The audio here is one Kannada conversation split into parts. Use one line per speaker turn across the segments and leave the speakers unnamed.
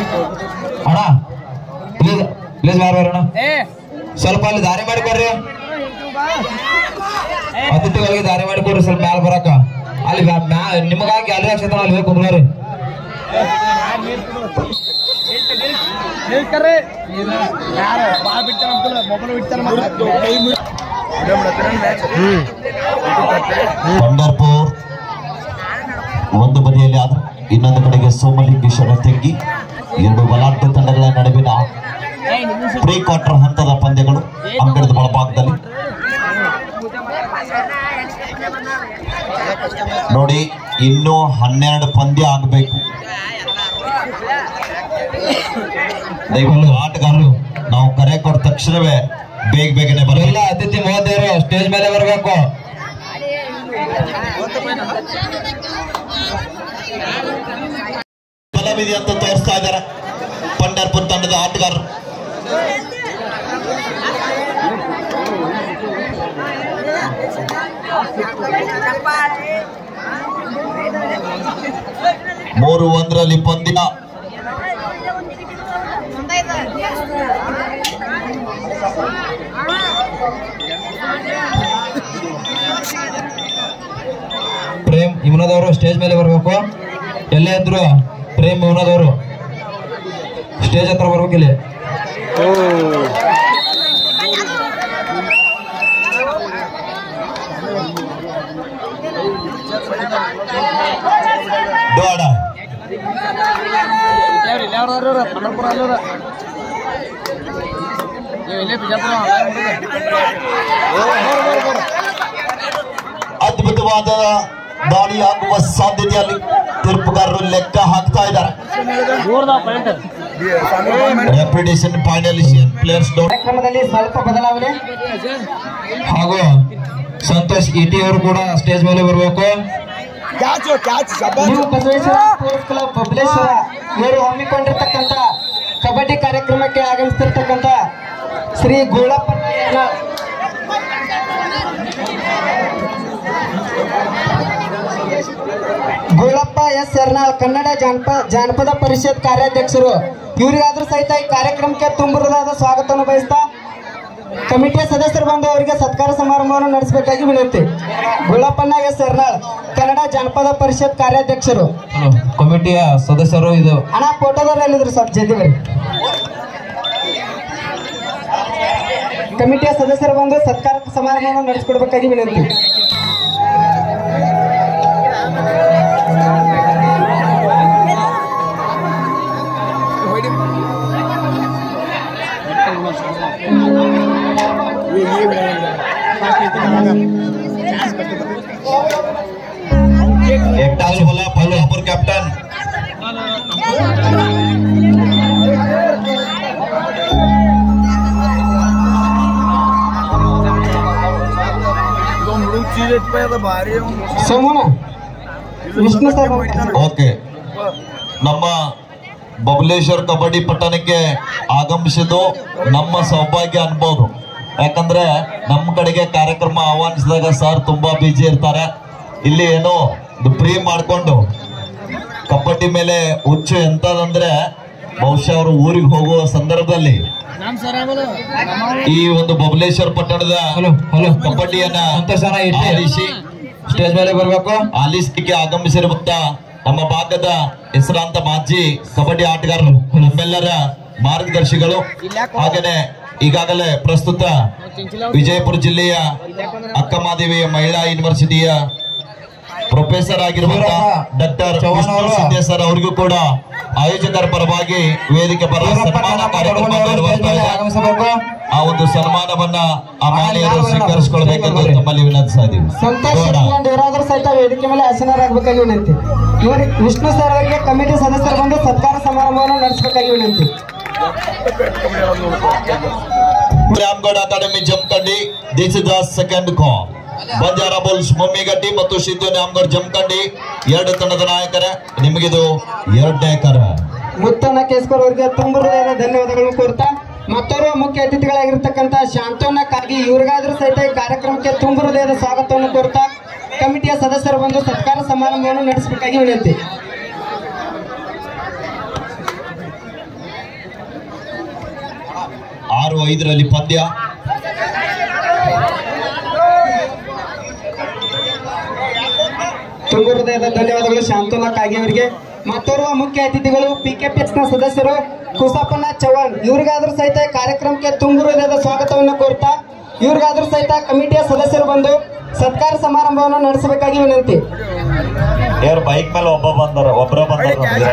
ಅಣ್ಣ ಪ್ಲೀಸ್ ಪ್ಲೀಸ್ ಬಾರ್ ಬರೋಣ ಸ್ವಲ್ಪ ಅಲ್ಲಿ ದಾರಿ ಮಾಡಿಕೊಡ್ರಿ ಅತಿಥಿಗಳಿಗೆ ದಾರಿ ಮಾಡಿಕೊಡ್ರಿ ಸ್ವಲ್ಪ ಮ್ಯಾಲ ಬರಕ ಅಲ್ಲಿ ಬ್ಯಾ- ಮ್ಯಾ- ನಿಮಗಾಗಿ ಗ್ಯಾಲರಿ ಹಾಕ್ಸಿರ್ತಾರ ಅಲ್ಲಿ ಹೋಗಿ ಕುಂದ್ರಿ
ಪಂಡರ್ಪುರ್ ಒಂದು ಬದಿಯಲ್ಲಿ ಆದ್ರೆ ಇನ್ನೊಂದು ಕಡೆಗೆ ಸೋಮಲಿಂಗೇಶ್ವರ ತೆಗ್ಗಿ ಎರಡು ಬಲಾಢ್ಯ ತಂಡಗಳ ನಡುವಿನ ಪ್ರೀ ಕ್ವಾರ್ಟರ್ ಹಂತದ ಪಂದ್ಯಗಳು ಅಂಗಡದ ಒಳಭಾಗದಲ್ಲಿ ನೋಡಿ ಇನ್ನೂ ಹನ್ನೆರಡು ಪಂದ್ಯ ಆಗಬೇಕು ದಯವಿಟ್ಟು ಆಟಗಾರರು ನಾವು ಕರೆ ಕೊಟ್ಟ ತಕ್ಷಣವೇ ಬೇಗ ಬೇಗನೆ ಬರಲಿಲ್ಲ
ಎಲ್ಲ ಅತಿಥಿ ಮಹೋದಯರು ಸ್ಟೇಜ್ ಮೇಲೆ ಬರಬೇಕು
ಬಲವಿದೆ ಅಂತ ತೋರಿಸ್ತಾ ಇದ್ದಾರೆ ಪಂಡರ್ಪುರ್ ತಂಡದ ಆಟಗಾರರು ಮೂರು ಒಂದರಲ್ಲಿ ಪಂದ್ಯ
ಪ್ರೇಮ್ ಇಮ್ನದವರು ಸ್ಟೇಜ್ ಮೇಲೆ ಬರಬೇಕು ಎಲ್ಲೇ ಇದ್ರು ಪ್ರೇಮ್ ಇಮ್ನದವರು ಸ್ಟೇಜ್ ಹತ್ರ ಬರ್ಬೇಕು ಇಲ್ಲಿ
ಡೋಡ ಅದ್ಭುತವಾದ ದಾಳಿಯಾಗುವ ಸಾಧ್ಯತೆಯಲ್ಲಿ ತೀರ್ಪುಗಾರರು ಲೆಕ್ಕ ಹಾಕ್ತಾ ಇದ್ದಾರೆ ರೆಪ್ಯುಟೇಷನ್ ಫೈನಲಿಷಿಯನ್ ಪ್ಲೇಯರ್ಸ್ ಡೋಟ್
ಕಾರ್ಯಕ್ರಮದಲ್ಲಿ ಸ್ವಲ್ಪ ಬದಲಾವಣೆ
ಹಾಗೂ ಸಂತೋಷ್ ಇಟಿ ಅವರು ಕೂಡ ಸ್ಟೇಜ್ ಮೇಲೆ ಬರಬೇಕು
ನೀವು ಬಸವೇಶ್ವರ ಸ್ಪೋರ್ಟ್ಸ್ ಕ್ಲಬ್ ಬಬಲೇಶ್ವರ ಇವರು ಹಮ್ಮಿಕೊಂಡಿರ್ತಕ್ಕಂಥ ಕಬಡ್ಡಿ ಕಾರ್ಯಕ್ರಮಕ್ಕೆ ಆಗಮಿಸ್ತಿರ್ತಕ್ಕಂಥ ಶ್ರೀ ಗೋಳಪ್ಪ ಗೋಳಪ್ಪ ಎಸ್ ಎರ್ನಾಳ್ ಕನ್ನಡ ಜಾನಪ ಜಾನಪದ ಪರಿಷತ್ ಕಾರ್ಯಾಧ್ಯಕ್ಷರು ಇವರಿಗಾದ್ರೂ ಸಹಿತ ಈ ಕಾರ್ಯಕ್ರಮಕ್ಕೆ ತುಂಬುವುದಾದ ಸ್ವಾಗತವನ್ನು ಬಯಸ್ತಾ ಕಮಿಟಿಯ ಸದಸ್ಯರು ಬಂದು ಅವರಿಗೆ ಸತ್ಕಾರ ಸಮಾರಂಭವನ್ನು ನಡೆಸಬೇಕಾಗಿ ವಿನಂತಿ ಗುಳ್ಳಪ್ಪಣ್ಣ ಎಸ್ ಎರ್ನಾಳ್ ಕನ್ನಡ ಜಾನಪದ ಪರಿಷತ್ ಕಾರ್ಯಾಧ್ಯಕ್ಷರು
ಹಲೋ ಕಮಿಟಿಯ ಸದಸ್ಯರು ಇದು
ಅಣ್ಣ ಫೋಟೋದವ್ರು ಎಲ್ಲಿದ್ರು ಸ್ವಲ್ಪ ಜಲ್ದಿ ಬರ್ರಿ ಕಮಿಟಿಯ ಸದಸ್ಯರು ಬಂದು ಸತ್ಕಾರ ಸಮಾರಂಭವನ್ನು ನಡೆಸಿಕೊಡ್ಬೇಕಾಗಿ ವಿನಂತಿ
एकटाल बोला कोल्हापूर कॅप्टन
ಸೋಮಣ್ಣ ವಿಷ್ಣು ಸರ್ ಬರ್ತಾರೆ.
ಓಕೆ ನಮ್ಮ ಬಬಲೇಶ್ವರ್ ಕಬಡ್ಡಿ ಪಟ್ಟಣಕ್ಕೆ ಆಗಮಿಸಿದ್ದು ನಮ್ಮ ಸೌಭಾಗ್ಯ ಅನ್ಬೋದು ಯಾಕಂದ್ರೆ ನಮ್ಮ ಕಡೆಗೆ ಕಾರ್ಯಕ್ರಮ ಆಹ್ವಾನಿಸಿದಾಗ ಸರ್ ತುಂಬಾ ಬಿಜಿ ಇರ್ತಾರೆ ಇಲ್ಲಿ ಏನೋ ಪ್ರೀ ಮಾಡ್ಕೊಂಡು ಕಬಡ್ಡಿ ಮೇಲೆ ಹುಚ್ಚು ಎಂತದಂದ್ರೆ ಬಹುಶಃ ಅವರು ಊರಿಗೆ ಹೋಗುವ ಸಂದರ್ಭದಲ್ಲಿ ಈ ಒಂದು ಬಬಲೇಶ್ವರ ಪಟ್ಟಣದ
ಹಲೋ ಹಲೋ
ಕಬಡ್ಡಿಯನ್ನ
ಸಂತೋಷ್ ಅಣ್ಣ ಇಟ್ಟಿ
ಆಲಿಸಿ
ಸ್ಟೇಜ್ ಮೇಲೆ ಬರಬೇಕು
ಆಲಿಸ್ಲಿಕ್ಕೆ ಆಗಮಿಸಿರುವಂತ ನಮ್ಮ ಭಾಗದ ಹೆಸರಾಂತ ಮಾಜಿ ಕಬಡ್ಡಿ ಆಟಗಾರರು ನಮ್ಮೆಲ್ಲರ ಮಾರ್ಗದರ್ಶಿಗಳು ಹಾಗೇನೆ ಈಗಾಗಲೇ ಪ್ರಸ್ತುತ ವಿಜಯಪುರ ಜಿಲ್ಲೆಯ ಅಕ್ಕಮಾದೇವಿ ಮಹಿಳಾ ಯೂನಿವರ್ಸಿಟಿಯ ಪ್ರೊಫೆಸರ್ ಆಗಿರುವಂತಹ ಡಾಕ್ಟರ್
ಚವ್ಹಾಣ್ ಅವರು.
ಸಿದ್ದೆ ಸರ್ ಅವರಿಗೂ ಕೂಡ ಆಯೋಜಕರ ಪರವಾಗಿ ವೇದಿಕೆ ಪರ ಸನ್ಮಾನ ಕಾರ್ಯಕ್ರಮ ನಿರ್ವಹಿಸ್ತಾ ಇದೆ.
ಆಗಮಿಸಬೇಕು
ಆ ಒಂದು ಸನ್ಮಾನವನ್ನ ಆ ಮಾನ್ಯರು ಸ್ವೀಕರಿಸಿಕೊಳ್ಬೇಕೆಂದು ತಮ್ಮಲ್ಲಿ ವಿನಂತಿಸ್ತಾ ಇದ್ದೀವಿ
ಸಂತೋಷ್
ನೋಡೋಣ.
ಇಟ್ಕೊಂಡು ಇವರಾದ್ರೂ ಸಹಿತ ವೇದಿಕೆ ಮೇಲೆ ಆಸೀನರಾಗಬೇಕಾಗಿ ವಿನಂತಿ ಇವರು ವಿಷ್ಣು ಸರ್ ಅವರಿಗೆ ಕಮಿಟಿ ಸದಸ್ಯರು ಬಂದು ಸತ್ಕಾರ ಸಮಾರಂಭವನ್ನು ನಡೆಸಬೇಕಾಗಿ ವಿನಂತಿ
Ramgowda academy Jamkhandi this is the second call Banjara bulls Mammigatti ಮತ್ತು ಸಿದ್ದು ನ್ಯಾಮ್ಗೌಡ್ ಜಮಖಂಡಿ ಎರಡು ತಂಡದ ನಾಯಕರ ನಿಮಗಿದು ಎರಡನೇ ಕರ
ಮುತ್ತನ್ನ ಕೇಸ್ಕರ್ ಅವರಿಗೆ ತುಂಬ ಹೃದಯದ ಧನ್ಯವಾದಗಳನ್ನು ಕೋರ್ತಾ ಮತ್ತೋರ್ವ ಮುಖ್ಯ ಅತಿಥಿಗಳಾಗಿರ್ತಕ್ಕಂಥ ಶಾಂತವನ್ನ ಕಾಗಿ ಇವ್ರಿಗಾದ್ರೂ ಸಹಿತ ಈ ಕಾರ್ಯಕ್ರಮಕ್ಕೆ ತುಂಬ ಹೃದಯದ ಸ್ವಾಗತವನ್ನು ಕೋರ್ತಾ ಕಮಿಟಿಯ ಸದಸ್ಯರು ಬಂದು ಸತ್ಕಾರ ಸಮಾರಂಭವನ್ನು ನಡೆಸಬೇಕಾಗಿ ವಿನಂತಿ
ಆರು ಐದರಲ್ಲಿ ಪಂದ್ಯ
ತುಂಬ ಹೃದಯದ ಧನ್ಯವಾದಗಳು ಶಾಂತಲಾ ಕಾಗೆ ಅವರಿಗೆ ಮತ್ತೋರ್ವ ಮುಖ್ಯ ಅತಿಥಿಗಳು ಪಿಕೆಪಿಎಸ್ ನ ಸದಸ್ಯರು ಕುಸಪ್ಪನ ಚವ್ಹಾಣ್ ಇವ್ರಿಗಾದ್ರೂ ಸಹಿತ ಈ ಕಾರ್ಯಕ್ರಮಕ್ಕೆ ತುಂಬ ಹೃದಯದ ಸ್ವಾಗತವನ್ನು ಕೋರ್ತಾ ಇವ್ರಿಗಾದ್ರೂ ಸಹಿತ ಕಮಿಟಿಯ ಸದಸ್ಯರು ಬಂದು ಸತ್ಕಾರ ಸಮಾರಂಭವನ್ನು ನಡೆಸಬೇಕಾಗಿ ವಿನಂತಿ
ಯಾರು ಬೈಕ್ ಮೇಲೆ ಒಬ್ಬ ಬಂದಾರ ಒಬ್ಬರ ಬಂದಾರ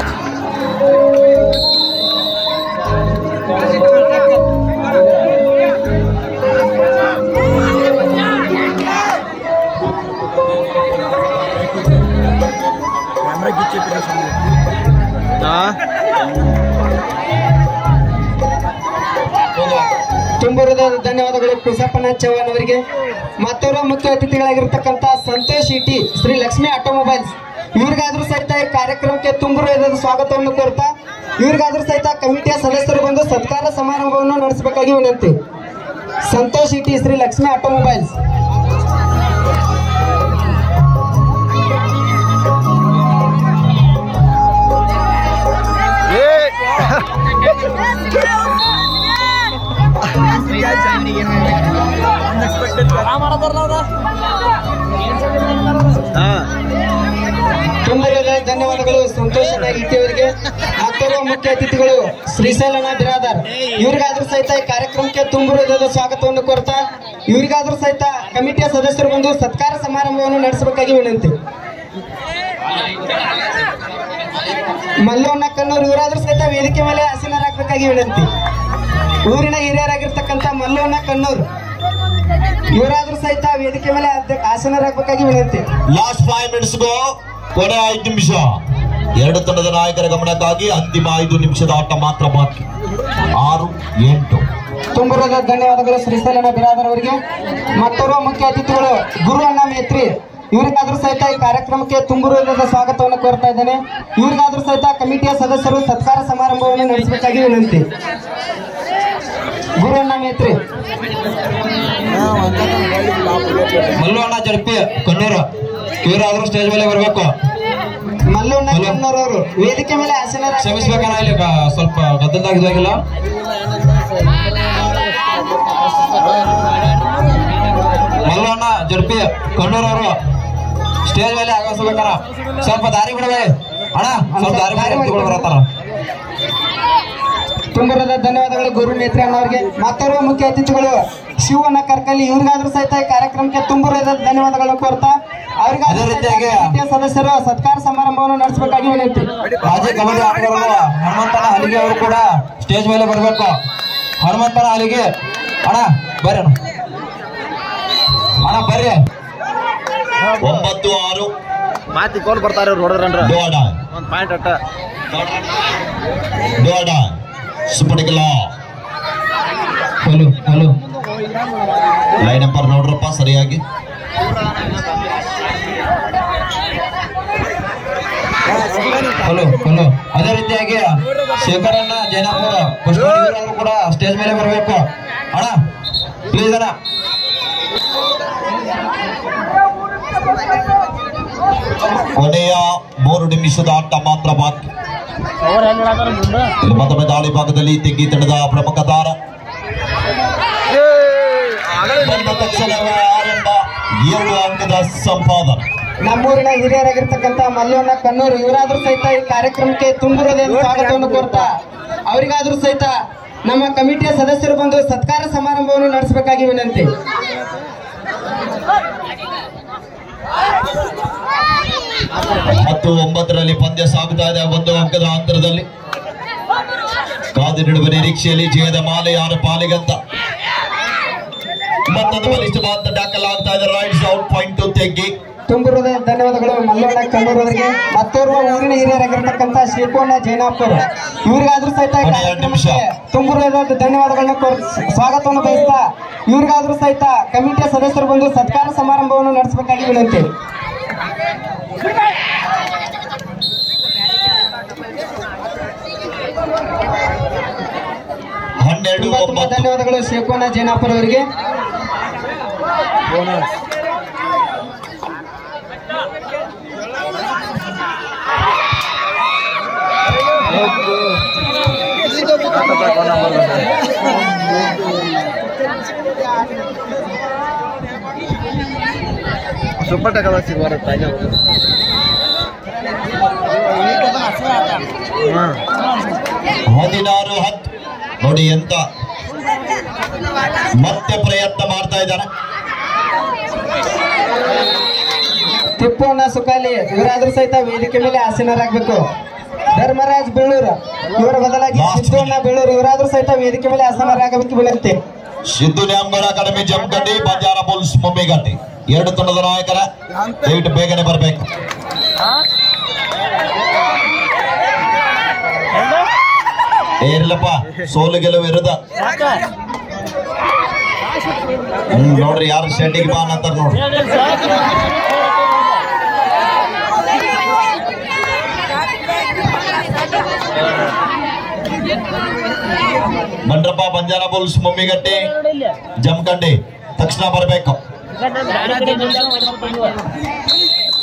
ತುಂಬ ಹೃದಯದ ಧನ್ಯವಾದಗಳು ಕುಸಪ್ಪನ ಚವ್ಹಾಣ್ ಅವರಿಗೆ ಮತ್ತೋರ್ವ ಮುಖ್ಯ ಅತಿಥಿಗಳಾಗಿರ್ತಕ್ಕಂಥ ಸಂತೋಷ್ ಇಟಿ ಶ್ರೀ ಲಕ್ಷ್ಮಿ ಆಟೋಮೊಬೈಲ್ಸ್ ಇವ್ರಿಗಾದ್ರೂ ಸಹಿತ ಈ ಕಾರ್ಯಕ್ರಮಕ್ಕೆ ತುಂಬ ಹೃದಯದ ಸ್ವಾಗತವನ್ನು ಕೋರ್ತಾ ಇವ್ರಿಗಾದ್ರೂ ಸಹಿತ ಕಮಿಟಿಯ ಸದಸ್ಯರು ಬಂದು ಸತ್ಕಾರ ಸಮಾರಂಭವನ್ನು ನಡೆಸಬೇಕಾಗಿ ವಿನಂತಿ ಸಂತೋಷ್ ಇಟಿ ಶ್ರೀ ಲಕ್ಷ್ಮಿ ಆಟೋಮೊಬೈಲ್ಸ್ ತುಂಬ ಹೃದಯದ ಧನ್ಯವಾದಗಳು ಸಂತೋಷ ಇಟಿ ಅವರಿಗೆ ಮತ್ತೋರ್ವ ಮುಖ್ಯ ಅತಿಥಿಗಳು ಶ್ರೀಶೈಲನ ಬಿರಾದಾರ್ ಇವ್ರಿಗಾದ್ರೂ ಸಹಿತ ಈ ಕಾರ್ಯಕ್ರಮಕ್ಕೆ ತುಂಬ ಹೃದಯದ ಸ್ವಾಗತವನ್ನು ಕೋರ್ತಾ ಇವ್ರಿಗಾದ್ರೂ ಸಹಿತ ಕಮಿಟಿಯ ಸದಸ್ಯರು ಬಂದು ಸತ್ಕಾರ ಸಮಾರಂಭವನ್ನು ನಡೆಸಬೇಕಾಗಿ ವಿನಂತಿ ಮಲ್ಲವನ್ನ ಕಣ್ಣೂರು ಇವರಾದ್ರೂ ಸಹಿತ ವೇದಿಕೆ ಮೇಲೆ ಆಸೀನರಾಗಬೇಕಾಗಿ ವಿನಂತಿ ಊರಿನ ಹಿರಿಯರಾಗಿರ್ತಕ್ಕಂಥ ಮಲ್ಲವನ್ನ ಕಣ್ಣೂರು ಇವರಾದ್ರೂ ಸಹಿತ ವೇದಿಕೆ ಮೇಲೆ ಅಧ್ಯ- ಆಸೀನರಾಗಬೇಕಾಗಿ ವಿನಂತಿ
ಲಾಸ್ಟ್ ಫೈವ್ ಮಿನಿಟ್ಸ್ಗೂ ಕೊನೆ ಐದು ನಿಮಿಷ ಎರಡು ತಂಡದ ನಾಯಕರ ಗಮನಕ್ಕಾಗಿ ಅಂತಿಮ ಐದು ನಿಮಿಷದ ಆಟ ಮಾತ್ರ ಬಾಕಿ ಆರು ಎಂಟು
ತುಂಬ ಹೃದಯದ ಧನ್ಯವಾದಗಳು ಶ್ರೀಶೈಲನ ಬಿರಾದರ್ ಅವರಿಗೆ ಮತ್ತೋರ್ವ ಮುಖ್ಯ ಅತಿಥಿಗಳು ಗುರು ಅಣ್ಣ ಮೇತ್ರಿ ಇವರಿಗಾದ್ರೂ ಸಹಿತ ಈ ಕಾರ್ಯಕ್ರಮಕ್ಕೆ ತುಂಬ ಹೃದಯದ ಸ್ವಾಗತವನ್ನು ಕೋರ್ತಾ ಇದ್ದೇನೆ ಇವರಿಗಾದ್ರೂ ಸಹಿತ ಕಮಿಟಿಯ ಸದಸ್ಯರು ಸತ್ಕಾರ ಸಮಾರಂಭವನ್ನು ನಡೆಸಬೇಕಾಗಿ ವಿನಂತಿ ಗುರು ಅಣ್ಣ ಮೇತ್ರಿ
ಮಲ್ಲು ಅಣ್ಣ ಜಡ್ಪಿ ಕಣ್ಣೂರು ಇವರಾದ್ರೂ ಸ್ಟೇಜ್ ಮೇಲೆ ಬರ್ಬೇಕು
ಮಲ್ಲಣ್ಣ ಕಣ್ಣೂರವರು ವೇದಿಕೆ ಮೇಲೆ ಆಸೀನರ
ಕ್ಷಮಿಸ್ಬೇಕಣ್ಣ ಇಲ್ಲಿ ಗ- ಸ್ವಲ್ಪ ಗದ್ದಲ್ದಾಗಿದ್ದಾಗಿಲ್ಲ ಮಲ್ಲು ಅಣ್ಣ ಜಡ್ಪಿ ಕಣ್ಣೂರವರು ಸ್ಟೇಜ್ ಮೇಲೆ ಆಗಮಿಸ್ಬೇಕಣ್ಣ ಸ್ವಲ್ಪ ದಾರಿ ಬಿಡಬೇ ಅಣ್ಣ ಸ್ವಲ್ಪ ದಾರಿ ಬಿಡಿ ಬರತ್ತಾರ
ತುಂಬ ಹೃದಯದ ಧನ್ಯವಾದಗಳು ಗುರು ನೇತ್ರಿ ಅಣ್ಣವ್ರಿಗೆ ಮತ್ತೋರ್ವ ಮುಖ್ಯ ಅತಿಥಿಗಳು ಶಿವಣ್ಣ ಕರ್ಕಲ್ಲಿ ಇವ್ರಿಗಾದ್ರೂ ಸಹಿತ ಈ ಕಾರ್ಯಕ್ರಮಕ್ಕೆ ತುಂಬ ಹೃದಯದ ಧನ್ಯವಾದಗಳನ್ನು ಕೋರ್ತಾ ಅವರಿಗಾದ್ರೂ
ಅದೇ
ಸಹಿತ
ರೀತಿಯಾಗಿ-
ಕಮಿಟಿಯ ಸದಸ್ಯರು ಸತ್ಕಾರ ಸಮಾರಂಭವನ್ನು ನಡೆಸಬೇಕಾಗಿ ವಿನಂತಿ
ಮಾಜಿ ಕಬಡ್ಡಿ ಆಟಗಾರರು ಹನುಮಂತನ ಹಲಿಗೆ ಅವರು ಕೂಡ ಸ್ಟೇಜ್ ಮೇಲೆ ಬರಬೇಕು ಹನುಮಂತನ ಹಲಿಗೆ ಅಣ್ಣ ಬರ್ರಿ ಅಣ್ಣ ಅಣ್ಣ ಬರ್ರಿ
ಒಂಬತ್ತು ಆರು
ಮಾತಿ ಕೋಲ್ ಬರ್ತಾರೆ ಇವ್ರು ಹೊಡೆದ್ರನ್ರ
ಡೋಡ
ಒಂದ್ ಪಾಯಿಂಟ್ ಅಟ್ಟ
ಡೋಡ ಸುಪಡಿಕಲ
ಹಲೋ ಹಲೋ
ಲೈನ್ ನಂಬರ್ ನೋಡ್ರಪ್ಪ ಸರಿಯಾಗಿ
ಹಲೋ ಹಲೋ ಅದೇ ರೀತಿಯಾಗಿ ಶೇಖರಣ್ಣ ಜೈನಾಪುರ ಫಸ್ಟ್ ಇವರಾದ್ರು ಕೂಡ ಸ್ಟೇಜ್ ಮೇಲೆ ಬರಬೇಕು ಅಣ್ಣ ಪ್ಲೀಸ್ ಅಣ್ಣ
ಕೊನೆಯ ಮೂರು ನಿಮಿಷದ ಆಟ ಮಾತ್ರ ಬಾಕಿ ಇಲ್ಲಿ ಮತ್ತೊಮ್ಮೆ ದಾಳಿ ಭಾಗದಲ್ಲಿ ತೆಗ್ಗಿ ತಂಡದ ಪ್ರಮುಖ ತಾರ ಬಂದ ತಕ್ಷಣವೇ ಆರಂಭ ಎರಡು ಅಂಕದ ಸಂಪಾದನೆ
ನಮ್ಮೂರಿನ ಹಿರಿಯರಾಗಿರ್ತಕ್ಕಂಥ ಮಲ್ಲಣ್ಣ ಕಣ್ಣೂರು ಇವರಾದ್ರೂ ಸಹಿತ ಈ ಕಾರ್ಯಕ್ರಮಕ್ಕೆ ತುಂಬ ಹೃದಯದ ಸ್ವಾಗತವನ್ನು ಕೋರ್ತಾ ಅವರಿಗಾದ್ರೂ ಸಹಿತ ನಮ್ಮ ಕಮಿಟಿಯ ಸದಸ್ಯರು ಬಂದು ಸತ್ಕಾರ ಸಮಾರಂಭವನ್ನು ನಡೆಸಬೇಕಾಗಿ ವಿನಂತಿ
ಮತ್ತು ಒಂಬತ್ತರಲ್ಲಿ ಪಂದ್ಯ ಸಾಗುತ್ತಾ ಇದೆ ಒಂದು ಅಂಕದ ಅಂತರದಲ್ಲಿ ಕಾದು ನಿಡುವ ನಿರೀಕ್ಷೆಯಲ್ಲಿ ಜಯದ ಮಾಲೆ ಯಾರ ಪಾಲಿಗಂತ ಮತ್ತೊಂದು ಬಲಿಷ್ಠವಾದ ಟ್ಯಾಕಲ್ ಆಗ್ತಾ ಇದೆ ರೈಟ್ಸ್ ಔಟ್ ಪಾಯಿಂಟ್ ತೆಗ್ಗಿ
ತುಂಬ ಹೃದಯ ಧನ್ಯವಾದಗಳು ಮಲ್ಲಣ್ಣ ಕಣ್ಣೂರು ಅವರಿಗೆ ಮತ್ತೋರ್ವ ಊರಿನ ಹಿರಿಯರಾಗಿರ್ತಕ್ಕಂಥ ಶಿವಕೋಣ ಜೈನಾಪುರ ಇವರಿಗಾದ್ರೂ ಸಹಿತ ಈ
ಕೊನೆಯ ಎರಡು ನಿಮಿಷ.
ಕಾರ್ಯಕ್ರಮಕ್ಕೆ ತುಂಬ ಹೃದಯದ ಧನ್ಯವಾದಗಳನ್ನ ಕೋರ್ ಸ್ವಾಗತವನ್ನು ಬಯಸ್ತಾ ಇವ್ರಿಗಾದ್ರೂ ಸಹಿತ ಕಮಿಟಿಯ ಸದಸ್ಯರು ಬಂದು ಸತ್ಕಾರ ಸಮಾರಂಭವನ್ನು ನಡೆಸಬೇಕಾಗಿ ವಿನಂತಿ
ಹನ್ನೆರಡು
ತುಂಬಾ ತುಂಬಾ
ಒಂಬತ್ತು
ಧನ್ಯವಾದಗಳು ಶಿವಕೋಣ ಜೈನಾಪುರ ಅವರಿಗೆ
ಸೂಪರ್ ಟಕದ ಸಿಗೋರ ತಾಜಾ
ಹದಿನಾರು ಹತ್ತು ನೋಡಿ ಎಂತ ಮತ್ತೆ ಪ್ರಯತ್ನ ಮಾಡ್ತಾ ಇದ್ದಾನೆ
ತಿಪ್ಪಣ್ಣ ಸುಕಾಲಿ ಇವರಾದ್ರೂ ಸಹಿತ ವೇದಿಕೆ ಮೇಲೆ ಆಸೀನರಾಗಬೇಕು ಧರ್ಮರಾಜ್ ಬೀಳೂರು ಇವರ ಬದಲಾಗಿ
Last
ಸಿದ್ದಣ್ಣ ಬೀಳೂರು ಇವರಾದ್ರೂ ಸಹಿತ ವೇದಿಕೆ ಮೇಲೆ ಆಸೀನರಾಗಬೇಕು ವಿನಂತಿ
ಸಿದ್ದು ನ್ಯಾಮಗೌಡ ಅಕಾಡೆಮಿ ಜಮಖಂಡಿ ಬಂಜಾರ ಬುಲ್ಸ್ ಮೊಮ್ಮಿಗಟ್ಟಿ ಎರಡು ತಂಡದ ನಾಯಕರ ದಯವಿಟ್ಟು ಬೇಗನೆ ಬರಬೇಕು ಏರಿಲ್ಲಪ್ಪ ಸೋಲು ಗೆಲುವು ಇರುದ ಹ್ಮ್ ನೋಡ್ರಿ ಯಾರು ಶೆಡ್ಡಿಗೆ ಬಾ ಅಂತಾರ ನೋಡ್ರಿ ಬಂಡ್ರಪ್ಪ ಬಂಜಾರ ಬುಲ್ಸ್ ಮೊಮ್ಮಿಗಟ್ಟಿ ಜಮಖಂಡಿ ತಕ್ಷಣ ಬರಬೇಕು